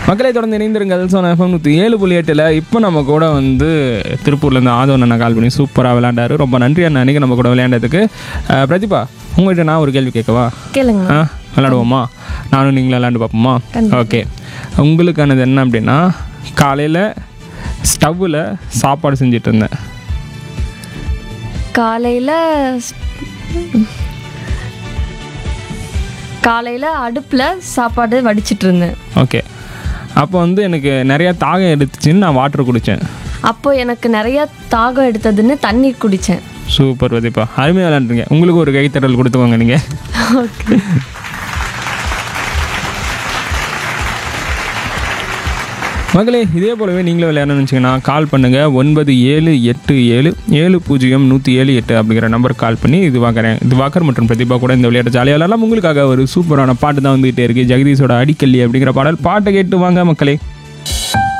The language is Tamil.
மக்களை தொடர்ந்து இணைந்திருங்கள் சோனா எஃப்எம் நூற்றி ஏழு புள்ளி எட்டில் இப்போ நம்ம கூட வந்து திருப்பூர்லேருந்து ஆதவன் அண்ணா கால் பண்ணி சூப்பராக விளையாண்டாரு ரொம்ப நன்றி அண்ணா அன்றைக்கி நம்ம கூட விளையாண்டதுக்கு அஹ், பிரதீபா உங்கள்கிட்ட நான் ஒரு கேள்வி கேட்கவா கேளுங்க ஆ விளாடுவோமா நானும் நீங்களும் விளாண்டு பார்ப்போமா ஓகே உங்களுக்கானது என்ன அப்படின்னா காலையில் ஸ்டவ்வில் சாப்பாடு செஞ்சுட்டு இருந்தேன் காலையில் காலையில் அடுப்பில் சாப்பாடு வடிச்சிட்டு இருந்தேன் ஓகே அப்போ வந்து எனக்கு நிறையா தாகம் எடுத்துச்சுன்னு நான் வாட்டர் குடித்தேன் அப்போ எனக்கு நிறைய தாகம் எடுத்ததுன்னு தண்ணீர் குடித்தேன் சூப்பர் பிரதீபா அருமையாக விளாண்டுருங்க உங்களுக்கு ஒரு கைத்தட்டல் கொடுத்துக்கோங்க நீங்கள் ஓகே மகளே இதே போலவே நீங்களும் விளையாடணும்னு வச்சிங்கன்னா கால் பண்ணுங்கள் ஒன்பது ஏழு எட்டு ஏழு ஏழு பூஜ்ஜியம் நூற்றி ஏழு எட்டு அப்படிங்கிற நம்பருக்கு கால் பண்ணி இது வாக்குறேன் இது வாக்கர் மற்றும் பிரதீபா கூட இந்த விளையாட்டு ஜாலியாக விளையாடலாம் உங்களுக்காக ஒரு சூப்பரான பாட்டு தான் வந்துகிட்டே இருக்குது ஜெகதீஷோட அடிக்கல்லி அப்படிங்கிற பாடல் பாட்டை கேட்டு வாங்க மக்களே